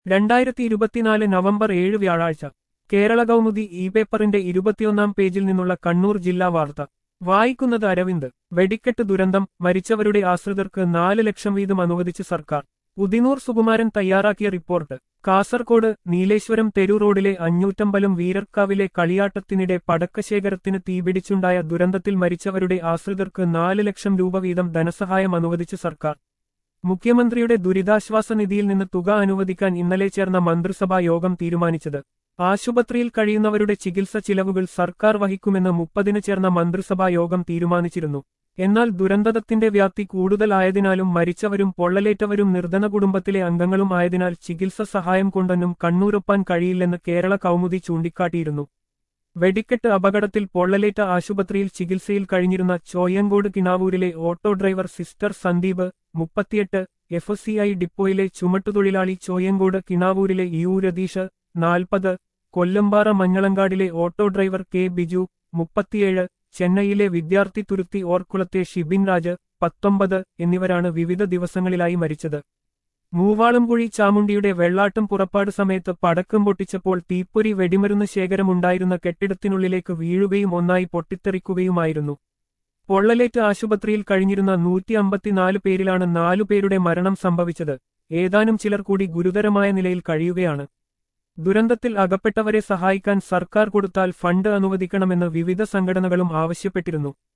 രണ്ടായിരത്തി ഇരുപത്തിനാല് നവംബർ ഏഴ് വ്യാഴാഴ്ച കേരള കൗമുദി ഇ പേപ്പറിന്റെ ഇരുപത്തിയൊന്നാം പേജിൽ നിന്നുള്ള കണ്ണൂർ ജില്ലാ വാർത്ത വായിക്കുന്നത് അരവിന്ദ് വെടിക്കെട്ട് ദുരന്തം മരിച്ചവരുടെ ആശ്രിതർക്ക് നാല് ലക്ഷം വീതം അനുവദിച്ച് സർക്കാർ ഉദിനൂർ സുകുമാരൻ തയ്യാറാക്കിയ റിപ്പോർട്ട് കാസർകോട് നീലേശ്വരം തെരു റോഡിലെ അഞ്ഞൂറ്റമ്പലം വീരർക്കാവിലെ കളിയാട്ടത്തിനിടെ പടക്കശേഖരത്തിന് തീപിടിച്ചുണ്ടായ ദുരന്തത്തിൽ മരിച്ചവരുടെ ആശ്രിതർക്ക് നാല് ലക്ഷം രൂപ വീതം ധനസഹായം അനുവദിച്ച് സർക്കാർ മുഖ്യമന്ത്രിയുടെ ദുരിതാശ്വാസ നിധിയിൽ നിന്ന് തുക അനുവദിക്കാൻ ഇന്നലെ ചേർന്ന മന്ത്രിസഭാ യോഗം തീരുമാനിച്ചത് ആശുപത്രിയിൽ കഴിയുന്നവരുടെ ചികിത്സ ചിലവുകൾ സർക്കാർ വഹിക്കുമെന്ന് മുപ്പതിന് ചേർന്ന മന്ത്രിസഭാ യോഗം തീരുമാനിച്ചിരുന്നു എന്നാൽ ദുരന്തത്തിന്റെ വ്യാപ്തി കൂടുതലായതിനാലും മരിച്ചവരും പൊള്ളലേറ്റവരും നിർധന കുടുംബത്തിലെ അംഗങ്ങളും ആയതിനാൽ ചികിത്സ സഹായം കൊണ്ടൊന്നും കണ്ണൂരൊപ്പാൻ കഴിയില്ലെന്ന് കേരള കൗമുദി ചൂണ്ടിക്കാട്ടിയിരുന്നു വെടിക്കെട്ട് അപകടത്തിൽ പൊള്ളലേറ്റ ആശുപത്രിയിൽ ചികിത്സയിൽ കഴിഞ്ഞിരുന്ന ചോയങ്കോട് കിണാവൂരിലെ ഓട്ടോ ഡ്രൈവർ സിസ്റ്റർ സന്ദീപ് മുപ്പത്തിയെട്ട് എഫ് സി ഐ ഡിപ്പോയിലെ ചുമട്ടുതൊഴിലാളി ചോയങ്കോട് കിണാവൂരിലെ യു രതീഷ് നാൽപ്പത് കൊല്ലമ്പാറ മഞ്ഞളങ്കാടിലെ ഓട്ടോ ഡ്രൈവർ കെ ബിജു മുപ്പത്തിയേഴ് ചെന്നൈയിലെ വിദ്യാർത്ഥി തുരുത്തി ഓർക്കുളത്തെ ഷിബിൻ രാജ് പത്തൊമ്പത് എന്നിവരാണ് വിവിധ ദിവസങ്ങളിലായി മരിച്ചത് മൂവാളംകുഴി ചാമുണ്ടിയുടെ വെള്ളാട്ടം പുറപ്പാട് സമയത്ത് പടക്കം പൊട്ടിച്ചപ്പോൾ തീപ്പൊരി വെടിമരുന്ന് ശേഖരമുണ്ടായിരുന്ന കെട്ടിടത്തിനുള്ളിലേക്ക് വീഴുകയും ഒന്നായി പൊട്ടിത്തെറിക്കുകയുമായിരുന്നു പൊള്ളലേറ്റ് ആശുപത്രിയിൽ കഴിഞ്ഞിരുന്ന നൂറ്റി അമ്പത്തിനാല് പേരിലാണ് നാലുപേരുടെ മരണം സംഭവിച്ചത് ഏതാനും ചിലർ കൂടി ഗുരുതരമായ നിലയിൽ കഴിയുകയാണ് ദുരന്തത്തിൽ അകപ്പെട്ടവരെ സഹായിക്കാൻ സർക്കാർ കൊടുത്താൽ ഫണ്ട് അനുവദിക്കണമെന്ന് വിവിധ സംഘടനകളും ആവശ്യപ്പെട്ടിരുന്നു